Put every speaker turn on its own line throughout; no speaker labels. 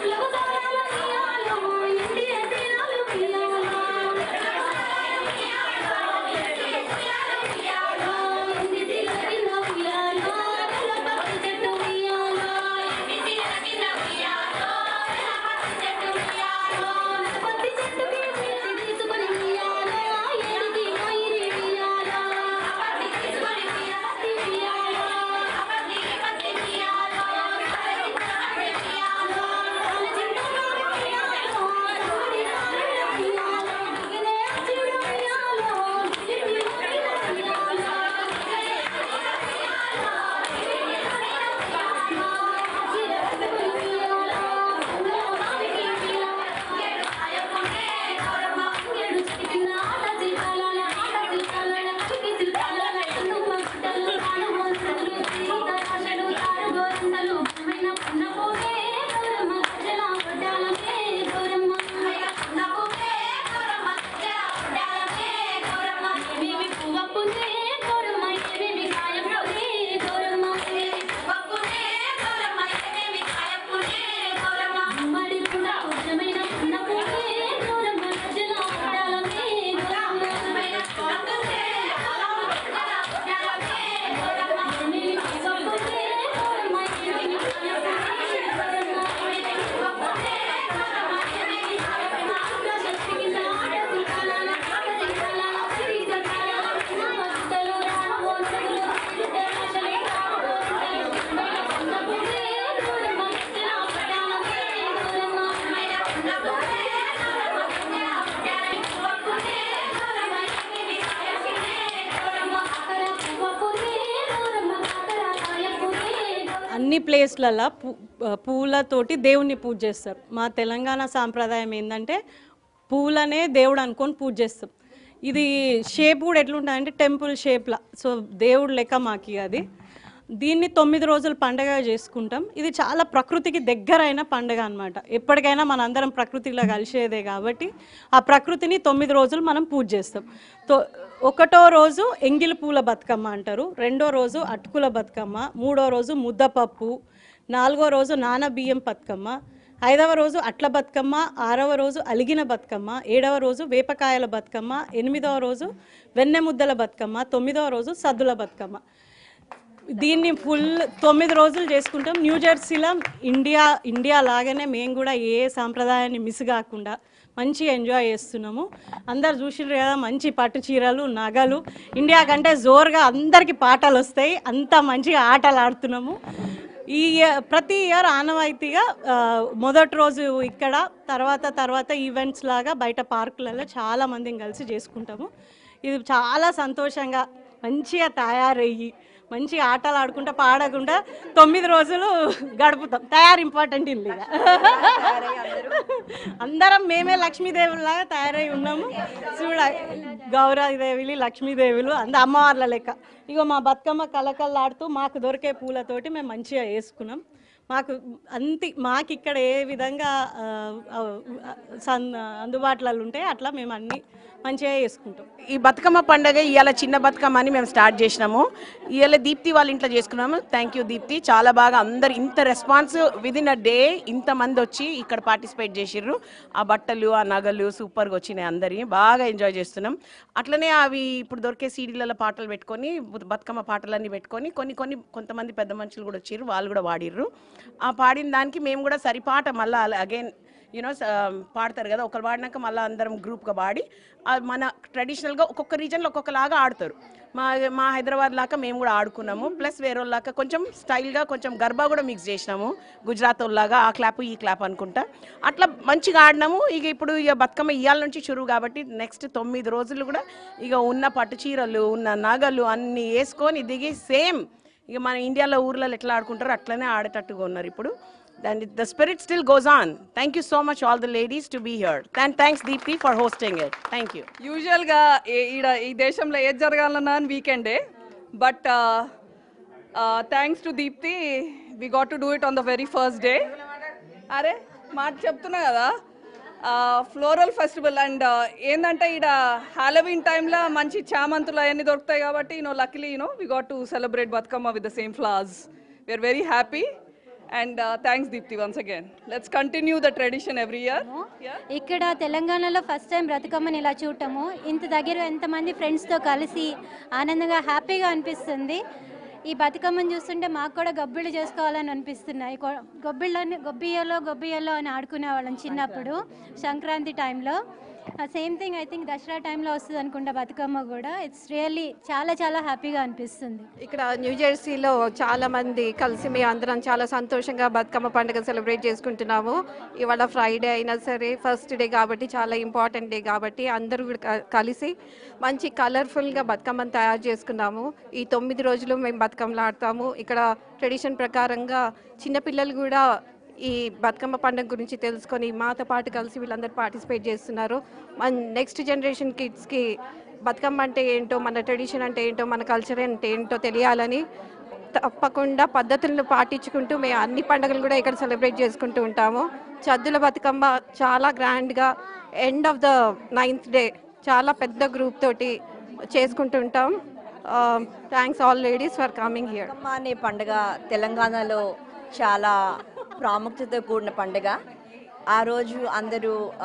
అన్ని ప్లేస్లలో పూ పూలతోటి దేవుణ్ణి పూజ చేస్తారు మా తెలంగాణ సాంప్రదాయం ఏంటంటే పూలనే దేవుడు అనుకొని పూజ చేస్తాం ఇది షేప్ కూడా ఎట్లుంటుందంటే టెంపుల్ షేప్లా సో దేవుడు లెక్క మాకి అది దీన్ని తొమ్మిది రోజులు పండగ చేసుకుంటాం ఇది చాలా ప్రకృతికి దగ్గరైన పండగ అనమాట ఎప్పటికైనా మనందరం ప్రకృతిలో కలిసేదే కాబట్టి ఆ ప్రకృతిని తొమ్మిది రోజులు మనం పూజ చేస్తాం తో ఒకటో రోజు ఎంగిలి పూల బతుకమ్మ అంటారు రెండో రోజు అటుకుల బతుకమ్మ మూడో రోజు ముద్దపప్పు నాలుగో రోజు నాన బియ్యం బతుకమ్మ ఐదవ రోజు అట్ల బతుకమ్మ ఆరవ రోజు అలిగిన బతుకమ్మ ఏడవ రోజు వేపకాయల బతుకమ్మ ఎనిమిదవ రోజు వెన్నె ముద్దల బతుకమ్మ తొమ్మిదవ రోజు సద్దుల బతుకమ్మ దీన్ని ఫుల్ తొమ్మిది రోజులు చేసుకుంటాం న్యూ జెర్సీలో ఇండియా ఇండియా లాగానే మేము కూడా ఏ సాంప్రదాయాన్ని మిస్ కాకుండా మంచిగా ఎంజాయ్ చేస్తున్నాము అందరు చూసిర్రు కదా మంచి పట్టు చీరలు నగలు ఇండియా కంటే జోరుగా అందరికీ పాటలు వస్తాయి అంత మంచిగా ఆటలు ఆడుతున్నాము ఈ ఇయ- ప్రతి ఇయర్ ఆనవాయితీగా ఆ, మొదటి రోజు ఇక్కడ తర్వాత తర్వాత ఈవెంట్స్ లాగా బయట పార్కులలో చాలా మందిని కలిసి చేసుకుంటాము ఇది చాలా సంతోషంగా మంచిగా తయారయ్యి మంచిగా ఆటలు ఆడుకుంటా పాడకుండా తొమ్మిది రోజులు గడుపుతాం తయారు ఇంపార్టెంట్ ఇల్లు ఇక అందరం మేమే లక్ష్మీదేవులాగా తయారై ఉన్నాము చూడ గౌరాదేవిలు లక్ష్మీదేవులు అంద అమ్మవార్ల లెక్క ఇగో మా బతుకమ్మ కలకల్లాడుతూ మాకు దొరికే పూలతోటి మేము మంచిగా వేసుకున్నాం మాకు అంతి మాకు ఇక్కడ ఏ విధంగా ఆ, ఆ, సన్ అందుబాటులో ఉంటాయి అట్లా మేము అన్ని మంచిగా వేసుకుంటాం
ఈ బతుకమ్మ పండగ ఇవాళ చిన్న బతుకమ్మ అని మేము స్టార్ట్ చేసినాము ఇవాళ దీప్తి వాళ్ళ ఇంట్లో చేసుకున్నాము థ్యాంక్ యూ దీప్తి చాలా బాగా అందరు ఇంత రెస్పాన్స్ విదిన్ అ డే ఇంతమంది వచ్చి ఇక్కడ పార్టిసిపేట్ చేసిర్రు ఆ బట్టలు ఆ నగలు సూపర్గా వచ్చినాయి అందరి బాగా ఎంజాయ్ చేస్తున్నాం అట్లనే అవి ఇప్పుడు దొరికే సీడీలలో పాటలు పెట్టుకొని బు- బతుకమ్మ పాటలన్నీ పెట్టుకొని కొన్ని కొన్ని కొంతమంది పెద్ద మనుషులు కూడా వచ్చిర్రు వాళ్ళు కూడా వాడిర్రు ఆ పాడిన దానికి మేము కూడా సరిపాట మళ్ళీ అగైన్ యూనో పాడతారు కదా ఒకరు పాడినాక మళ్ళీ అందరం గ్రూప్గా పాడి ఆ మన ట్రెడిషనల్గా ఒక్కొక్క రీజన్లో ఒక్కొక్కలాగా ఆడతారు మా మా హైదరాబాద్ లాగా మేము కూడా ఆడుకున్నాము ప్లస్ వేరే వాళ్ళలాగా కొంచెం స్టైల్గా కొంచెం గర్భా కూడా మిక్స్ చేసినాము గుజరాత్ వాళ్ళలాగా ఆ క్లాప్ ఈ క్లాప్ అనుకుంటా అట్లా మంచిగా ఆడినాము ఇక ఇప్పుడు ఇక బతుకమ్మ ఇయ్యాల నుంచి చురువు కాబట్టి నెక్స్ట్ తొమ్మిది రోజులు కూడా ఇక ఉన్న పట్టు చీరలు ఉన్న నగలు అన్నీ వేసుకొని దిగి సేమ్ ఇక మన ఇండియాలో ఊర్లలో ఎట్లా ఆడుకుంటారో అట్లనే ఆడేటట్టుగా ఉన్నారు ఇప్పుడు and the spirit still goes on. Thank you so much, all the ladies, to be here. And thanks, Deepthi, for hosting it. Thank you.
యూజువల్గా ఏ- ఈడ ఈ దేశంలో ఏది జరగాలన్నా వీకెండే but thanks to Deepthi we got to do it on the very first day అరే మాట చెప్తున్నా కదా ఫ్లోరల్ ఫెస్టివల్ అండ్ ఏంటంటే ఈడ హాలోవీన్ టైంలో మంచి చామంతులు అవన్నీ దొరుకుతాయి కాబట్టి you know luckily you know we got to celebrate Bathukamma with the same flowers we are very happy And uh, thanks, Deepthi, once again. Let's continue the tradition every year. Yeah.
ఇక్కడ తెలంగాణలో ఫస్ట్ టైం బ్రతుకమ్మని ఇలా చూడటము ఇంత దగ్గర ఎంతమంది ఫ్రెండ్స్తో కలిసి ఆనందంగా హ్యాపీగా అనిపిస్తుంది ఈ బతుకమ్మని చూస్తుంటే మాకు కూడా గబ్బిళ్ళు చేసుకోవాలని అనిపిస్తున్నాయి కొ- గొబ్బిళ్ళని గొబ్బియ్యలో గొబ్బియ్యలో అని ఆడుకునే వాళ్ళం చిన్నప్పుడు సంక్రాంతి టైంలో same thing I think Dasara టైంలో వస్తుంది అనుకుంటా బతుకమ్మ కూడా ఇట్స్ రియల్లీ చాలా చాలా హ్యాపీగా అనిపిస్తుంది
ఇక్కడ న్యూ జెర్సీలో చాలా మంది కలిసి మేము అందరం చాలా సంతోషంగా బతుకమ్మ పండుగ సెలబ్రేట్ చేసుకుంటున్నాము ఇవాళ ఫ్రైడే అయినా సరే ఫస్ట్ డే కాబట్టి చాలా ఇంపార్టెంట్ డే కాబట్టి అందరూ కూడా క- కలిసి మంచి కలర్ఫుల్గా బతుకమ్మను తయారు చేసుకున్నాము ఈ తొమ్మిది రోజులు మేము బతుకమ్మలు ఆడతాము ఇక్కడ ట్రెడిషన్ ప్రకారంగా చిన్నపిల్లలు కూడా ఈ బతుకమ్మ పండుగ గురించి తెలుసుకొని మాతో పాటు కలిసి వీళ్ళందరూ పార్టిసిపేట్ చేస్తున్నారు మన నెక్స్ట్ జనరేషన్ కిడ్స్కి బతుకమ్మ అంటే ఏంటో మన ట్రెడిషన్ అంటే ఏంటో మన కల్చర్ అంటే ఏంటో తెలియాలని తప్పకుండా పద్ధతులను పాటించుకుంటూ మేము అన్ని పండుగలు కూడా ఇక్కడ సెలబ్రేట్ చేసుకుంటూ ఉంటాము చద్దుల బతుకమ్మ చాలా గ్రాండ్గా end of the ninth day చాలా పెద్ద గ్రూప్ తోటి చేసుకుంటూ ఉంటాం thanks all ladies for coming here
Bathukamma అనే పండుగ తెలంగాణలో చాలా ప్రాముఖ్యత కూడిన పండుగ ఆ రోజు అందరూ ఆ,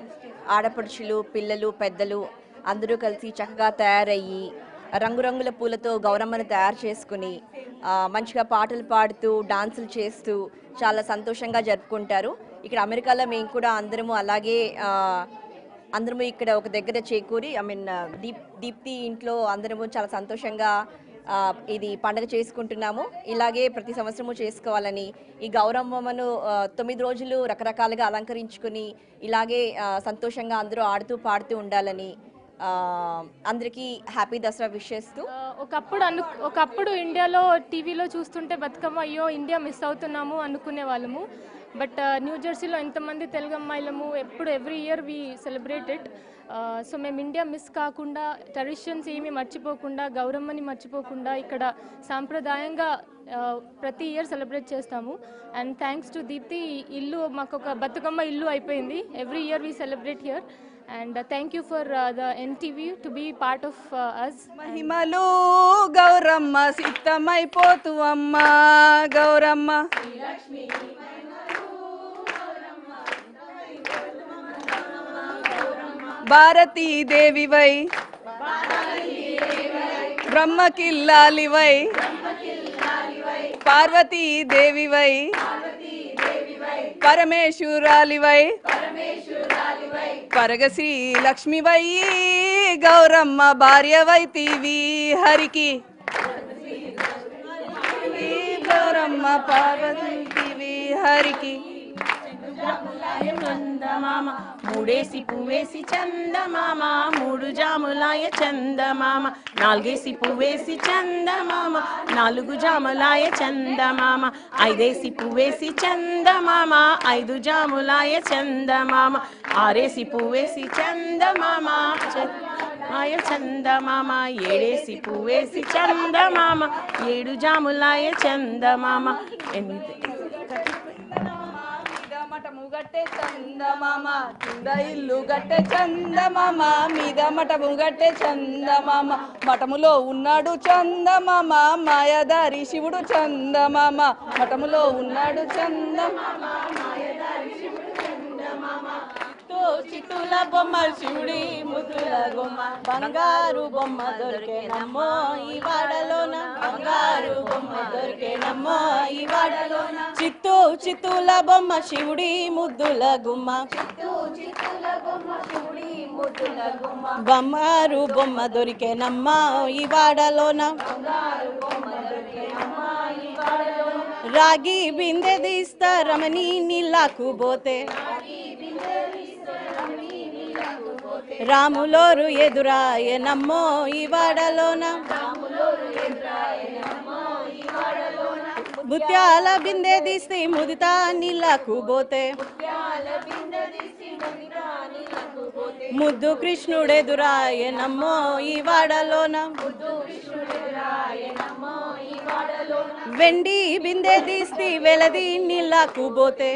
ఆడపడుచులు పిల్లలు పెద్దలు అందరూ కలిసి చక్కగా తయారయ్యి రంగురంగుల పూలతో గౌరమ్మను తయారు చేసుకుని ఆ, మంచిగా పాటలు పాడుతూ డాన్సులు చేస్తూ చాలా సంతోషంగా జరుపుకుంటారు ఇక్కడ అమెరికాలో మేము కూడా అందరము అలాగే ఆ, అందరము ఇక్కడ ఒక దగ్గర చేకూరి ఐ మీన్ దీప్ దీప్తి ఇంట్లో అందరము చాలా సంతోషంగా ఆ, ఇది పండగ చేసుకుంటున్నాము ఇలాగే ప్రతి సంవత్సరము చేసుకోవాలని ఈ గౌరమ్మను ఆ, తొమ్మిది రోజులు రకరకాలుగా అలంకరించుకుని ఇలాగే ఆ, సంతోషంగా అందరూ ఆడుతూ పాడుతూ ఉండాలని ఆ, అందరికీ హ్యాపీ దసరా విష్ చేస్తూ
ఆ, ఒకప్పుడు అను ఒకప్పుడు ఇండియాలో టీవీలో చూస్తుంటే బతుకమ్మ అయ్యో ఇండియా మిస్ అవుతున్నాము అనుకునే వాళ్ళము బట్ న్యూ జెర్సీలో ఎంతమంది తెలుగు అమ్మాయిలము ఎప్పుడు every year we celebrated so మేము ఇండియా మిస్ కాకుండా ట్రెడిషన్స్ ఏమీ మర్చిపోకుండా గౌరమ్మని మర్చిపోకుండా ఇక్కడ సాంప్రదాయంగా ఆ, ప్రతి ఇయర్ సెలబ్రేట్ చేస్తాము అండ్ థ్యాంక్స్ టు దీప్తి ఈ ఇల్లు మాకు ఒక బతుకమ్మ ఇల్లు అయిపోయింది every year we celebrate here and thank you for the NTV to be part of us
మహిమలు గౌరమ్మ సిద్ధమైపోతు అమ్మ గౌరమ్మ భారతీదేవివై బ్రహ్మకిల్లాలివై పార్వతీదేవివై పరమేశ్వరాలివై పరగశ్రీ లక్ష్మివై గౌరమ్మ భార్యవైతివి హరికి ఈ గౌరమ్మ పార్వతీవి హరికి
చందమామ మూడేసి పువ్వేసి చందమామ మూడు జాములాయ చందమామ నాలుగేసి పువ్వేసి చందమామ నాలుగు జాములాయ చందమామ ఐదేసి పువ్వేసి చందమామ ఐదు జాములాయ చందమామ ఆరేసి పువ్వేసి చందమామ ఆయ చందమామ ఏడేసి పువ్వేసి చందమామ ఏడు జాములాయ చందమామ ఎనిమిది
మీద మఠము గట్టె చందమామ కింద ఇల్లు గట్టె చందమామ మీద మఠము గట్టె చందమామ మఠములో ఉన్నాడు చందమామ మాయదారి శివుడు చందమామ మఠములో ఉన్నాడు చందమామ
చిత్తూ చిత్తుల బొమ్మ శివుడి ముద్దుల బొమ్మ బంగారు బొమ్మ దొరికేనమ్మో ఈ వాడలోన బంగారు బొమ్మ దొరికేనమ్మో ఈ వాడలోన చిత్తూ చిత్తుల బొమ్మ శివుడి ముద్దుల గుమ్మ బంగారు బొమ్మ దొరికేనమ్మా ఈ వాడలోన రాగి బిందె తీస్తా రమణి నీళ్ళకు పోతే రాములోరు ఎదురాయనమ్మో ఈ వాడలోన ముత్యాల బిందె తీస్తే ముదితా నీళ్ళకు పోతే ముద్దు కృష్ణుడెదురాయనమ్మో ఈ వాడలోన వెండి బిందె తీస్తే వెలది నీళ్ళకు పోతే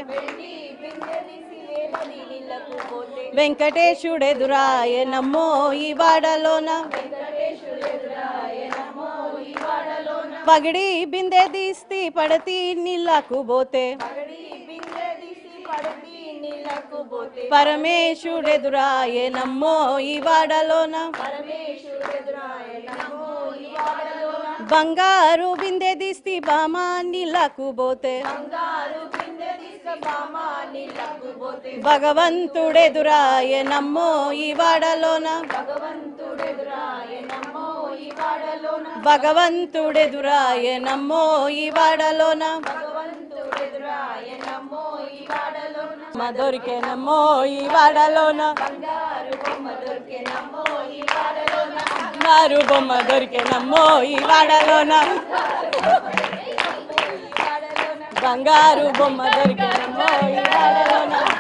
వెంకటేశుడెదురాయనమ్మో ఈ వాడలోన
పగడి బిందె తీస్తి పడతి నీళ్ళకు పోతే పరమేశుడెదురాయే నమ్మో ఈ వాడలోన బంగారు బిందె తీస్తి బామా నీళ్ళకు పోతే భగవంతుడెదురాయే నమ్మో ఈ వాడలోన భగవంతుడెదురాయే నమ్మో ఈ వాడలోన మా దొరికే నమ్మో ఈ వాడలోన మారు బొమ్మ దొరికే నమ్మో ఈ వాడలోన బంగారు బొమ్మ దొరికే నమ్మో ఈ వాడలోన